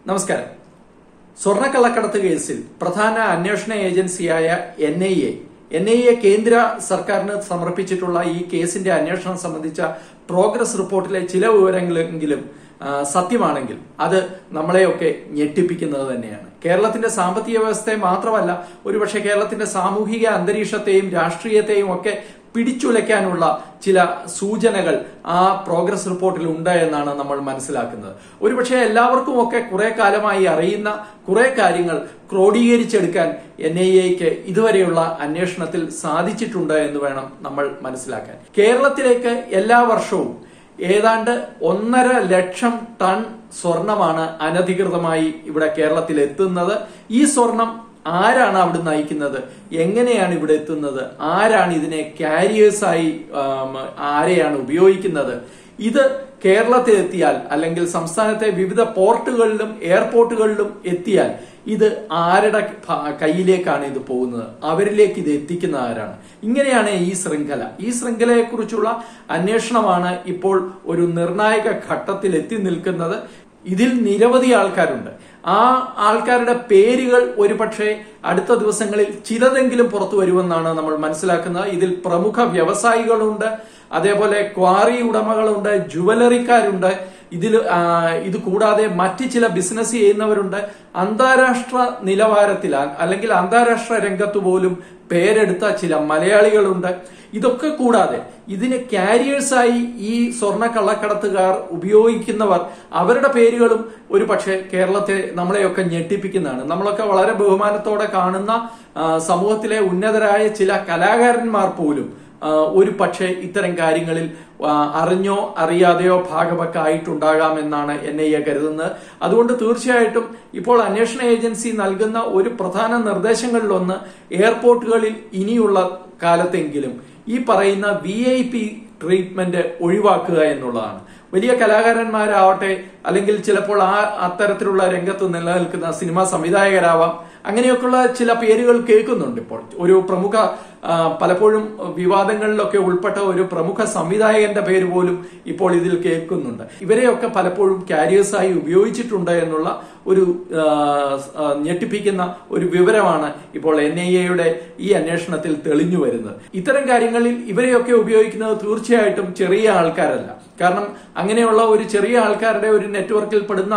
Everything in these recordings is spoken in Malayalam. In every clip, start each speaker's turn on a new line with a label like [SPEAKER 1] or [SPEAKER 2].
[SPEAKER 1] നമസ്കാരം സ്വർണ്ണക്കള്ളക്കടത്ത് കേസിൽ പ്രധാന അന്വേഷണ ഏജൻസിയായ N I A N I A കേന്ദ്ര സർക്കാരിന് സമർപ്പിച്ചിട്ടുള്ള ഈ കേസിന്റെ അന്വേഷണം സംബന്ധിച്ച പ്രോഗ്രസ് റിപ്പോർട്ടിലെ ചില വിവരങ്ങളെങ്കിലും ആ, സത്യമാണെങ്കിൽ അത് നമ്മളെയൊക്കെ ഞെട്ടിപ്പിക്കുന്നത് തന്നെയാണ് കേരളത്തിന്റെ സാമ്പത്തിക വ്യവസ്ഥയെ മാത്രമല്ല ഒരുപക്ഷെ കേരളത്തിന്റെ സാമൂഹിക അന്തരീക്ഷത്തെയും രാഷ്ട്രീയത്തെയും ഒക്കെ പിടിച്ചുലയ്ക്കാനുള്ള ചില സൂചനകൾ ആ പ്രോഗ്രസ് റിപ്പോർട്ടിൽ ഉണ്ട് എന്നാണ് നമ്മൾ മനസ്സിലാക്കുന്നത് ഒരുപക്ഷെ എല്ലാവർക്കും ഒക്കെ കുറെ കാലമായി അറിയുന്ന കുറെ കാര്യങ്ങൾ ക്രോഡീകരിച്ചെടുക്കാൻ എൻ ഐ എക്ക് ഇതുവരെയുള്ള അന്വേഷണത്തിൽ സാധിച്ചിട്ടുണ്ട് എന്ന് വേണം നമ്മൾ മനസ്സിലാക്കാൻ കേരളത്തിലേക്ക് എല്ലാ വർഷവും ഏതാണ്ട് ഒന്നര ലക്ഷം ടൺ സ്വർണമാണ് അനധികൃതമായി ഇവിടെ കേരളത്തിൽ എത്തുന്നത് ഈ സ്വർണം ആരാണ് അവിടെ നയിക്കുന്നത് എങ്ങനെയാണ് ഇവിടെ എത്തുന്നത് ആരാണ് ഇതിനെ കാരിയേഴ്സായി ആം, ആരെയാണ് ഉപയോഗിക്കുന്നത് ഇത് കേരളത്തിൽ എത്തിയാൽ അല്ലെങ്കിൽ സംസ്ഥാനത്തെ വിവിധ പോർട്ടുകളിലും എയർപോർട്ടുകളിലും എത്തിയാൽ ഇത് ആരുടെ ഭ- കയ്യിലേക്കാണ് ഇത് പോകുന്നത് അവരിലേക്ക് ഇത് എത്തിക്കുന്ന ആരാണ് ഇങ്ങനെയാണ് ഈ ശൃംഖല ഈ ശൃംഖലയെ കുറിച്ചുള്ള അന്വേഷണമാണ് ഇപ്പോൾ ഒരു നിർണായക ഘട്ടത്തിൽ എത്തി നിൽക്കുന്നത് ഇതിൽ നിരവധി ആൾക്കാരുണ്ട് ആ ആൾക്കാരുടെ പേരുകൾ ഒരുപക്ഷെ അടുത്ത ദിവസങ്ങളിൽ ചിലതെങ്കിലും പുറത്തു വരുമെന്നാണ് നമ്മൾ മനസ്സിലാക്കുന്നത് ഇതിൽ പ്രമുഖ വ്യവസായികളുണ്ട് അതേപോലെ ക്വാറി ഉടമകളുണ്ട് ജുവലറിക്കാരുണ്ട് ഇതിൽ ആ, ഇത് കൂടാതെ മറ്റ് ചില ബിസിനസ് ചെയ്യുന്നവരുണ്ട് അന്താരാഷ്ട്ര നിലവാരത്തിൽ അ- അല്ലെങ്കിൽ അന്താരാഷ്ട്ര രംഗത്ത് പോലും പേരെടുത്ത ചില മലയാളികളുണ്ട് ഇതൊക്കെ കൂടാതെ ഇതിന് കാരിയേഴ്സായി ഈ സ്വർണ്ണ കള്ളക്കടത്തുകാർ ഉപയോഗിക്കുന്നവർ അവരുടെ പേരുകളും ഒരു പക്ഷേ കേരളത്തെ നമ്മളെയൊക്കെ ഞെട്ടിപ്പിക്കുന്നതാണ് നമ്മളൊക്കെ വളരെ ബഹുമാനത്തോടെ കാണുന്ന ആ, സമൂഹത്തിലെ ഉന്നതരായ ചില കലാകാരന്മാർ പോലും ആ, ഒരു പക്ഷേ ഇത്തരം കാര്യങ്ങളിൽ ആ, അറിഞ്ഞോ അറിയാതെയോ ഭാഗവക്കായിട്ടുണ്ടാകാം എന്നാണ് എൻ ഐ എ കരുതുന്നത് അതുകൊണ്ട് തീർച്ചയായിട്ടും ഇപ്പോൾ അന്വേഷണ ഏജൻസി നൽകുന്ന ഒരു പ്രധാന നിർദ്ദേശങ്ങളിലൊന്ന് എയർപോർട്ടുകളിൽ ഇനിയുള്ള കാലത്തെങ്കിലും ഈ പറയുന്ന വി ഐ പി ട്രീറ്റ്മെന്റ് ഒഴിവാക്കുക എന്നുള്ളതാണ് വലിയ കലാകാരന്മാരാവട്ടെ അല്ലെങ്കിൽ ചിലപ്പോൾ ആ അത്തരത്തിലുള്ള രംഗത്ത് നിലനിൽക്കുന്ന സിനിമാ സംവിധായകരാവാം അങ്ങനെയൊക്കെയുള്ള ചില പേരുകൾ കേൾക്കുന്നുണ്ട് ഇപ്പോൾ ഒരു പ്രമുഖ ആ, പലപ്പോഴും വിവാദങ്ങളിലൊക്കെ ഉൾപ്പെട്ട ഒരു പ്രമുഖ സംവിധായകന്റെ പേര് പോലും ഇപ്പോൾ ഇതിൽ കേൾക്കുന്നുണ്ട് ഇവരെയൊക്കെ പലപ്പോഴും കാരിയേഴ്സായി ഉപയോഗിച്ചിട്ടുണ്ട് എന്നുള്ള ഒരു ആ, ആ, ഞെട്ടിപ്പിക്കുന്ന ഒരു വിവരമാണ് ഇപ്പോൾ എൻ ഐ എയുടെ ഈ അന്വേഷണത്തിൽ തെളിഞ്ഞു വരുന്നത് ഇത്തരം കാര്യങ്ങളിൽ ഇവരെയൊക്കെ ഉപയോഗിക്കുന്നത് തീർച്ചയായിട്ടും ചെറിയ ആൾക്കാരല്ല കാരണം അങ്ങനെയുള്ള ഒരു ചെറിയ ആൾക്കാരുടെ ഒരു നെറ്റ്വർക്കിൽ പെടുന്ന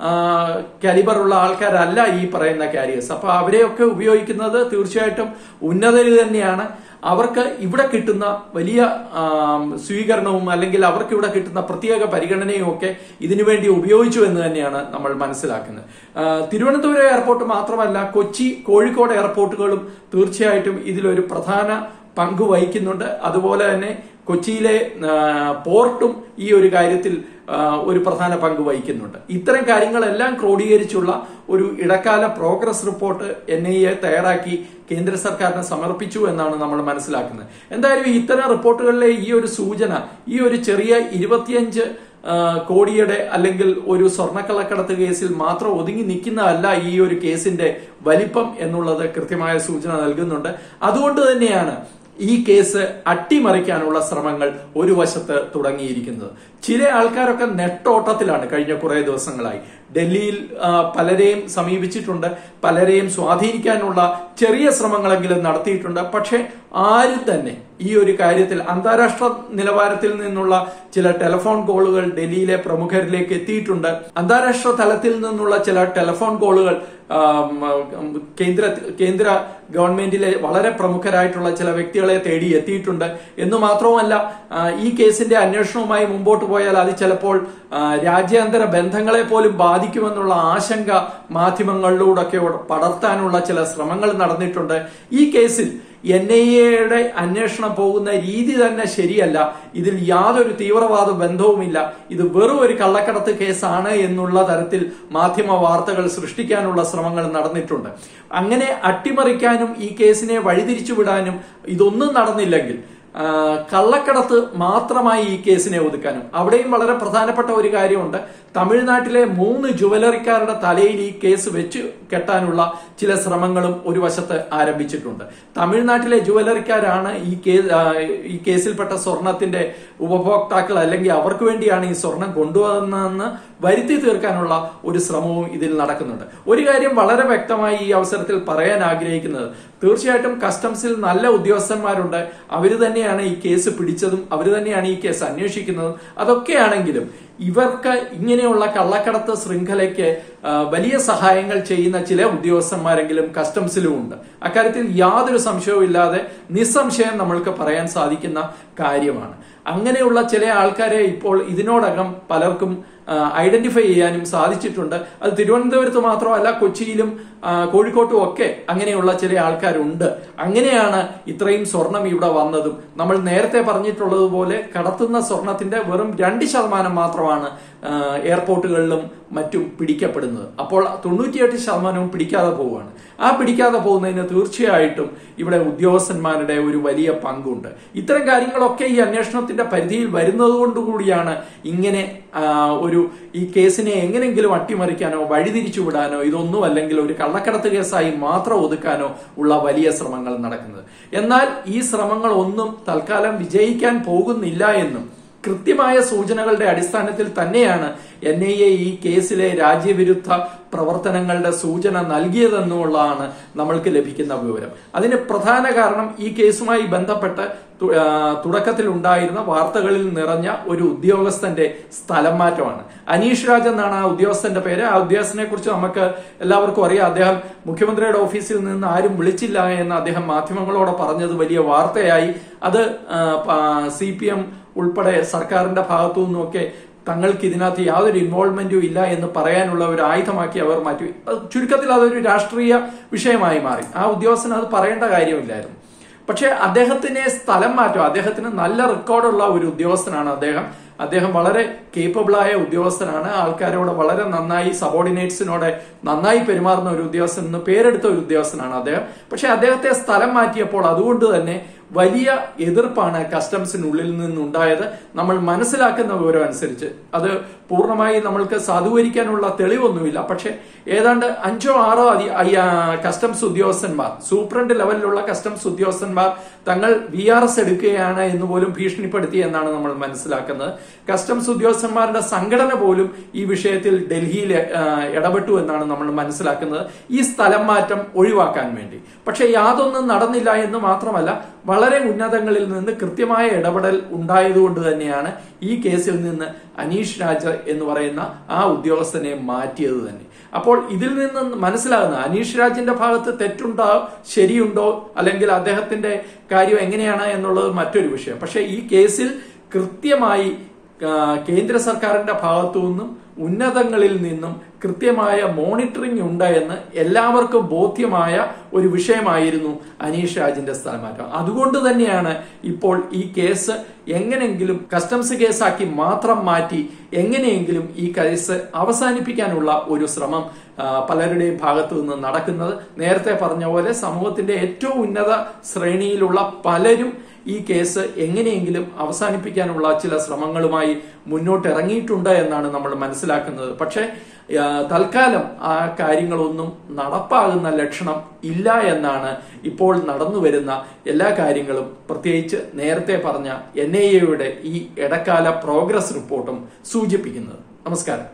[SPEAKER 1] കാലിബറുള്ള ആൾക്കാരല്ല ഈ പറയുന്ന കാരിയേഴ്സ് അപ്പൊ അവരെയൊക്കെ ഉപയോഗിക്കുന്നത് തീർച്ചയായിട്ടും ഉന്നതർ തന്നെയാണ് അവർക്ക് ഇവിടെ കിട്ടുന്ന വലിയ ആം, സ്വീകരണവും അല്ലെങ്കിൽ അവർക്ക് ഇവിടെ കിട്ടുന്ന പ്രത്യേക പരിഗണനയും ഒക്കെ ഇതിനുവേണ്ടി ഉപയോഗിച്ചു എന്ന് തന്നെയാണ് നമ്മൾ മനസ്സിലാക്കുന്നത് ആ, തിരുവനന്തപുരം എയർപോർട്ട് മാത്രമല്ല കൊച്ചി കോഴിക്കോട് എയർപോർട്ടുകളും തീർച്ചയായിട്ടും ഇതിലൊരു പ്രധാന പങ്ക് വഹിക്കുന്നുണ്ട് അതുപോലെ തന്നെ കൊച്ചിയിലെ ആ, പോർട്ടും ഈ ഒരു കാര്യത്തിൽ ആ, ഒരു പ്രധാന പങ്ക് വഹിക്കുന്നുണ്ട് ഇത്തരം കാര്യങ്ങളെല്ലാം ക്രോഡീകരിച്ചുള്ള ഒരു ഇടക്കാല progress report N I A തയ്യാറാക്കി കേന്ദ്ര സർക്കാരിന് സമർപ്പിച്ചു എന്നാണ് നമ്മൾ മനസ്സിലാക്കുന്നത് എന്തായാലും ഇത്തരം റിപ്പോർട്ടുകളിലെ ഈ ഒരു സൂചന ഈ ഒരു ചെറിയ ഇരുപത്തിയഞ്ച് ആ, കോടിയുടെ അല്ലെങ്കിൽ ഒരു സ്വർണ്ണക്കള്ളക്കടത്ത് കേസിൽ മാത്രം ഒതുങ്ങി നിൽക്കുന്നതല്ല ഈ ഒരു കേസിന്റെ വലിപ്പം എന്നുള്ളത് കൃത്യമായ സൂചന നൽകുന്നുണ്ട് അതുകൊണ്ട് തന്നെയാണ് ഈ കേസ് അട്ടിമറിക്കാനുള്ള ശ്രമങ്ങൾ ഒരു വശത്ത് തുടങ്ങിയിരിക്കുന്നത് ചില ആൾക്കാരൊക്കെ നെട്ടോട്ടത്തിലാണ് കഴിഞ്ഞ കുറെ ദിവസങ്ങളായി ഡൽഹിയിൽ ആ, പലരെയും സമീപിച്ചിട്ടുണ്ട് പലരെയും സ്വാധീനിക്കാനുള്ള ചെറിയ ശ്രമങ്ങളെങ്കിലും നടത്തിയിട്ടുണ്ട് പക്ഷെ ആരും തന്നെ ഈ ഒരു കാര്യത്തിൽ അന്താരാഷ്ട്ര നിലവാരത്തിൽ നിന്നുള്ള ചില ടെലിഫോൺ കോളുകൾ ഡൽഹിയിലെ പ്രമുഖരിലേക്ക് എത്തിയിട്ടുണ്ട് അന്താരാഷ്ട്ര തലത്തിൽ നിന്നുള്ള ചില ടെലിഫോൺ കോളുകൾ ആം, ഉം, കേന്ദ്ര കേന്ദ്ര ഗവൺമെന്റിലെ വളരെ പ്രമുഖരായിട്ടുള്ള ചില വ്യക്തികളെ തേടി എത്തിയിട്ടുണ്ട് എന്ന് മാത്രവുമല്ല ആ, ഈ കേസിന്റെ അന്വേഷണവുമായി മുമ്പോട്ട് പോയാൽ അത് ചിലപ്പോൾ ആ, രാജ്യാന്തര ബന്ധങ്ങളെ പോലും ബാധിക്കുമെന്നുള്ള ആശങ്ക മാധ്യമങ്ങളിലൂടെയൊക്കെ പടർത്താനുള്ള ചില ശ്രമങ്ങൾ നടന്നിട്ടുണ്ട് ഈ കേസിൽ എൻ ഐ എയുടെ അന്വേഷണം പോകുന്ന രീതി തന്നെ ശരിയല്ല ഇതിൽ യാതൊരു തീവ്രവാദ ബന്ധവുമില്ല ഇത് വെറും ഒരു കള്ളക്കടത്ത് കേസാണ് എന്നുള്ള തരത്തിൽ മാധ്യമ വാർത്തകൾ സൃഷ്ടിക്കാനുള്ള ശ്രമങ്ങൾ നടന്നിട്ടുണ്ട് അങ്ങനെ അട്ടിമറിക്കാനും ഈ കേസിനെ വഴിതിരിച്ചുവിടാനും ഇതൊന്നും നടന്നില്ലെങ്കിൽ ആ, കള്ളക്കടത്ത് മാത്രമായി ഈ കേസിനെ ഒതുക്കാനും അവിടെയും വളരെ പ്രധാനപ്പെട്ട ഒരു കാര്യമുണ്ട് തമിഴ്നാട്ടിലെ മൂന്ന് ജുവലറിക്കാരുടെ തലയിൽ ഈ കേസ് വെച്ച് കെട്ടാനുള്ള ചില ശ്രമങ്ങളും ഒരു വശത്ത് ആരംഭിച്ചിട്ടുണ്ട് തമിഴ്നാട്ടിലെ ജുവലറിക്കാരാണ് ഈ കേസ് ഈ കേസിൽപ്പെട്ട സ്വർണത്തിന്റെ ഉപഭോക്താക്കൾ അല്ലെങ്കിൽ അവർക്ക് വേണ്ടിയാണ് ഈ സ്വർണം കൊണ്ടുവന്നതെന്ന് വരുത്തി തീർക്കാനുള്ള ഒരു ശ്രമവും ഇതിൽ നടക്കുന്നുണ്ട് ഒരു കാര്യം വളരെ വ്യക്തമായി ഈ അവസരത്തിൽ പറയാൻ ആഗ്രഹിക്കുന്നത് തീർച്ചയായിട്ടും കസ്റ്റംസിൽ നല്ല ഉദ്യോഗസ്ഥന്മാരുണ്ട് അവർ തന്നെയാണ് ഈ കേസ് പിടിച്ചതും അവർ തന്നെയാണ് ഈ കേസ് അന്വേഷിക്കുന്നതും അതൊക്കെയാണെങ്കിലും ഇവർക്ക് ഇങ്ങനെയുള്ള കള്ളക്കടത്ത് ശൃംഖലയ്ക്ക് ആ, വലിയ സഹായങ്ങൾ ചെയ്യുന്ന ചില ഉദ്യോഗസ്ഥന്മാരെങ്കിലും കസ്റ്റംസിലും ഉണ്ട് അക്കാര്യത്തിൽ യാതൊരു സംശയവും ഇല്ലാതെ നിസ്സംശയം നമ്മൾക്ക് പറയാൻ സാധിക്കുന്ന കാര്യമാണ് അങ്ങനെയുള്ള ചില ആൾക്കാരെ ഇപ്പോൾ ഇതിനോടകം പലർക്കും ഐഡന്റിഫൈ ചെയ്യാനും സാധിച്ചിട്ടുണ്ട് അത് തിരുവനന്തപുരത്ത് മാത്രമല്ല കൊച്ചിയിലും ആ, കോഴിക്കോട്ടും ഒക്കെ അങ്ങനെയുള്ള ചില ആൾക്കാരുണ്ട് അങ്ങനെയാണ് ഇത്രയും സ്വർണം ഇവിടെ വന്നതും നമ്മൾ നേരത്തെ പറഞ്ഞിട്ടുള്ളതുപോലെ കടത്തുന്ന സ്വർണത്തിന്റെ വെറും രണ്ട് ശതമാനം മാത്രമാണ് ആ, എയർപോർട്ടുകളിലും മറ്റും പിടിക്കപ്പെടുന്നത് അപ്പോൾ തൊണ്ണൂറ്റിയെട്ട് ശതമാനവും പിടിക്കാതെ പോവുകയാണ് ആ പിടിക്കാതെ പോകുന്നതിന് തീർച്ചയായിട്ടും ഇവിടെ ഉദ്യോഗസ്ഥന്മാരുടെ ഒരു വലിയ പങ്കുണ്ട് ഇത്തരം കാര്യങ്ങളൊക്കെ ഈ അന്വേഷണത്തിന്റെ പരിധിയിൽ വരുന്നത് കൊണ്ടുകൂടിയാണ് ഇങ്ങനെ ആ, ഒരു ഈ കേസിനെ എങ്ങനെങ്കിലും അട്ടിമറിക്കാനോ വഴിതിരിച്ചു വിടാനോ ഇതൊന്നും അല്ലെങ്കിൽ ഒരു കള്ളക്കടത്ത് കേസായി മാത്രം ഒതുക്കാനോ ഉള്ള വലിയ ശ്രമങ്ങൾ നടക്കുന്നത് എന്നാൽ ഈ ശ്രമങ്ങൾ ഒന്നും തൽക്കാലം വിജയിക്കാൻ പോകുന്നില്ല എന്നും കൃത്യമായ സൂചനകളുടെ അടിസ്ഥാനത്തിൽ തന്നെയാണ് എൻ ഐ എ ഈ കേസിലെ രാജ്യവിരുദ്ധ പ്രവർത്തനങ്ങളുടെ സൂചന നൽകിയതെന്നുള്ളതാണ് നമ്മൾക്ക് ലഭിക്കുന്ന വിവരം അതിന് പ്രധാന കാരണം ഈ കേസുമായി ബന്ധപ്പെട്ട് തു- ആ, തുടക്കത്തിൽ ഉണ്ടായിരുന്ന വാർത്തകളിൽ നിറഞ്ഞ ഒരു ഉദ്യോഗസ്ഥന്റെ സ്ഥലം മാറ്റമാണ് അനീഷ് രാജ് എന്നാണ് ആ ഉദ്യോഗസ്ഥന്റെ പേര് ആ ഉദ്യോഗസ്ഥനെ കുറിച്ച് നമുക്ക് എല്ലാവർക്കും അറിയാം അദ്ദേഹം മുഖ്യമന്ത്രിയുടെ ഓഫീസിൽ നിന്ന് ആരും വിളിച്ചില്ല എന്ന് അദ്ദേഹം മാധ്യമങ്ങളോട് പറഞ്ഞത് വലിയ വാർത്തയായി അത് സി പി എം ഉൾപ്പെടെ സർക്കാരിന്റെ ഭാഗത്തു നിന്നുമൊക്കെ തങ്ങൾക്ക് ഇതിനകത്ത് യാതൊരു ഇൻവോൾവ്മെന്റും ഇല്ല എന്ന് പറയാനുള്ള ഒരു ആയുധമാക്കി അവർ മാറ്റി അത് ചുരുക്കത്തിൽ അതൊരു രാഷ്ട്രീയ വിഷയമായി മാറി ആ ഉദ്യോഗസ്ഥന് അത് പറയേണ്ട കാര്യമില്ലായിരുന്നു പക്ഷെ അദ്ദേഹത്തിനെ സ്ഥലം മാറ്റം അദ്ദേഹത്തിന് നല്ല റെക്കോർഡുള്ള ഒരു ഉദ്യോഗസ്ഥനാണ് അദ്ദേഹം അദ്ദേഹം വളരെ കേപ്പബിളായ ഉദ്യോഗസ്ഥനാണ് ആൾക്കാരോട് വളരെ നന്നായി സബോർഡിനേറ്റ്സിനോട് നന്നായി പെരുമാറുന്ന ഒരു ഉദ്യോഗസ്ഥൻ എന്ന് പേരെടുത്ത ഒരു ഉദ്യോഗസ്ഥനാണ് അദ്ദേഹം പക്ഷെ അദ്ദേഹത്തെ സ്ഥലം മാറ്റിയപ്പോൾ അതുകൊണ്ട് തന്നെ വലിയ എതിർപ്പാണ് കസ്റ്റംസിനുള്ളിൽ നിന്നുണ്ടായത് നമ്മൾ മനസ്സിലാക്കുന്ന വിവരം അനുസരിച്ച് അത് പൂർണ്ണമായി നമ്മൾക്ക് സാധൂകരിക്കാനുള്ള തെളിവൊന്നുമില്ല പക്ഷെ ഏതാണ്ട് അഞ്ചോ ആറോ അധി അയ്യ- കസ്റ്റംസ് ഉദ്യോഗസ്ഥന്മാർ സൂപ്രണ്ട് ലെവലിലുള്ള കസ്റ്റംസ് ഉദ്യോഗസ്ഥന്മാർ തങ്ങൾ വി ആർ എസ് എടുക്കുകയാണ് എന്ന് പോലും ഭീഷണിപ്പെടുത്തി എന്നാണ് നമ്മൾ മനസ്സിലാക്കുന്നത് കസ്റ്റംസ് ഉദ്യോഗസ്ഥന്മാരുടെ സംഘടന പോലും ഈ വിഷയത്തിൽ ഡൽഹിയിൽ ആ, ഇടപെട്ടു എന്നാണ് നമ്മൾ മനസ്സിലാക്കുന്നത് ഈ സ്ഥലം മാറ്റം ഒഴിവാക്കാൻ വേണ്ടി പക്ഷെ യാതൊന്നും നടന്നില്ല എന്ന് മാത്രമല്ല വളരെ ഉന്നതങ്ങളിൽ നിന്ന് കൃത്യമായ ഇടപെടൽ ഉണ്ടായതുകൊണ്ട് തന്നെയാണ് ഈ കേസിൽ നിന്ന് അനീഷ് രാജ് എന്ന് പറയുന്ന ആ ഉദ്യോഗസ്ഥനെ മാറ്റിയത് തന്നെ അപ്പോൾ ഇതിൽ നിന്ന് മനസ്സിലാകുന്ന അനീഷ് രാജിന്റെ ഭാഗത്ത് തെറ്റുണ്ടോ ശരിയുണ്ടോ അല്ലെങ്കിൽ അദ്ദേഹത്തിന്റെ കാര്യം എങ്ങനെയാണ് എന്നുള്ളത് മറ്റൊരു വിഷയം പക്ഷെ ഈ കേസിൽ കൃത്യമായി ആ, കേന്ദ്ര സർക്കാരിന്റെ ഭാഗത്തു നിന്നും ഉന്നതങ്ങളിൽ നിന്നും കൃത്യമായ മോണിറ്ററിംഗ് ഉണ്ട് എന്ന് എല്ലാവർക്കും ബോധ്യമായ ഒരു വിഷയമായിരുന്നു അനീഷ് രാജിന്റെ സ്ഥലമാറ്റം അതുകൊണ്ട് തന്നെയാണ് ഇപ്പോൾ ഈ കേസ് എങ്ങനെയെങ്കിലും കസ്റ്റംസ് കേസാക്കി മാത്രം മാറ്റി എങ്ങനെയെങ്കിലും ഈ കേസ് അവസാനിപ്പിക്കാനുള്ള ഒരു ശ്രമം ആ, പലരുടെയും ഭാഗത്തു നിന്ന് നടക്കുന്നത് നേരത്തെ പറഞ്ഞ പോലെ സമൂഹത്തിന്റെ ഏറ്റവും ഉന്നത ശ്രേണിയിലുള്ള പലരും ഈ കേസ് എങ്ങനെയെങ്കിലും അവസാനിപ്പിക്കാനുള്ള ചില ശ്രമങ്ങളുമായി മുന്നോട്ട് ഇറങ്ങിയിട്ടുണ്ട് എന്നാണ് നമ്മൾ മനസ്സിലാക്കുന്നത് പക്ഷേ ആ, തൽക്കാലം ആ കാര്യങ്ങളൊന്നും നടപ്പാകുന്ന ലക്ഷണം ഇല്ല എന്നാണ് ഇപ്പോൾ നടന്നു വരുന്ന എല്ലാ കാര്യങ്ങളും പ്രത്യേകിച്ച് നേരത്തെ പറഞ്ഞ എൻ ഐ എയുടെ ഈ ഇടക്കാല പ്രോഗ്രസ് റിപ്പോർട്ടും സൂചിപ്പിക്കുന്നത് നമസ്കാരം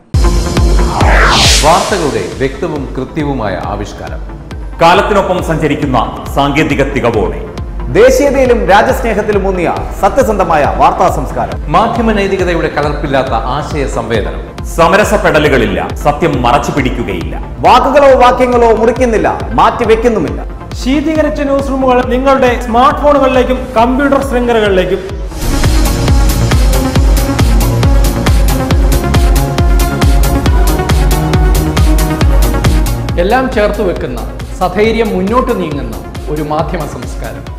[SPEAKER 2] വാർത്തകളുടെ വ്യക്തവും കൃത്യവുമായ ആവിഷ്കാരം
[SPEAKER 3] കാലത്തിനൊപ്പം സഞ്ചരിക്കുന്ന സാങ്കേതിക തികവോടെ
[SPEAKER 4] ദേശീയതയിലും രാജ്യസ്നേഹത്തിലും ഊന്നിയ സത്യസന്ധമായ വാർത്താ സംസ്കാരം
[SPEAKER 2] മാധ്യമ നൈതികതയുടെ കലർപ്പില്ലാത്ത ആശയ സംവേദനം
[SPEAKER 3] സമരസപ്പെടലുകളില്ല സത്യം മറച്ചു പിടിക്കുകയില്ല
[SPEAKER 4] വാക്കുകളോ വാക്യങ്ങളോ മുറിക്കുന്നില്ല മാറ്റിവെക്കുന്നുമില്ല
[SPEAKER 5] ശീതീകരിച്ച ന്യൂസ് റൂമുകൾ നിങ്ങളുടെ സ്മാർട്ട് ഫോണുകളിലേക്കും കമ്പ്യൂട്ടർ ശൃംഖലകളിലേക്കും
[SPEAKER 1] എല്ലാം ചേർത്ത് വെക്കുന്ന സധൈര്യം മുന്നോട്ട് നീങ്ങുന്ന ഒരു മാധ്യമ സംസ്കാരം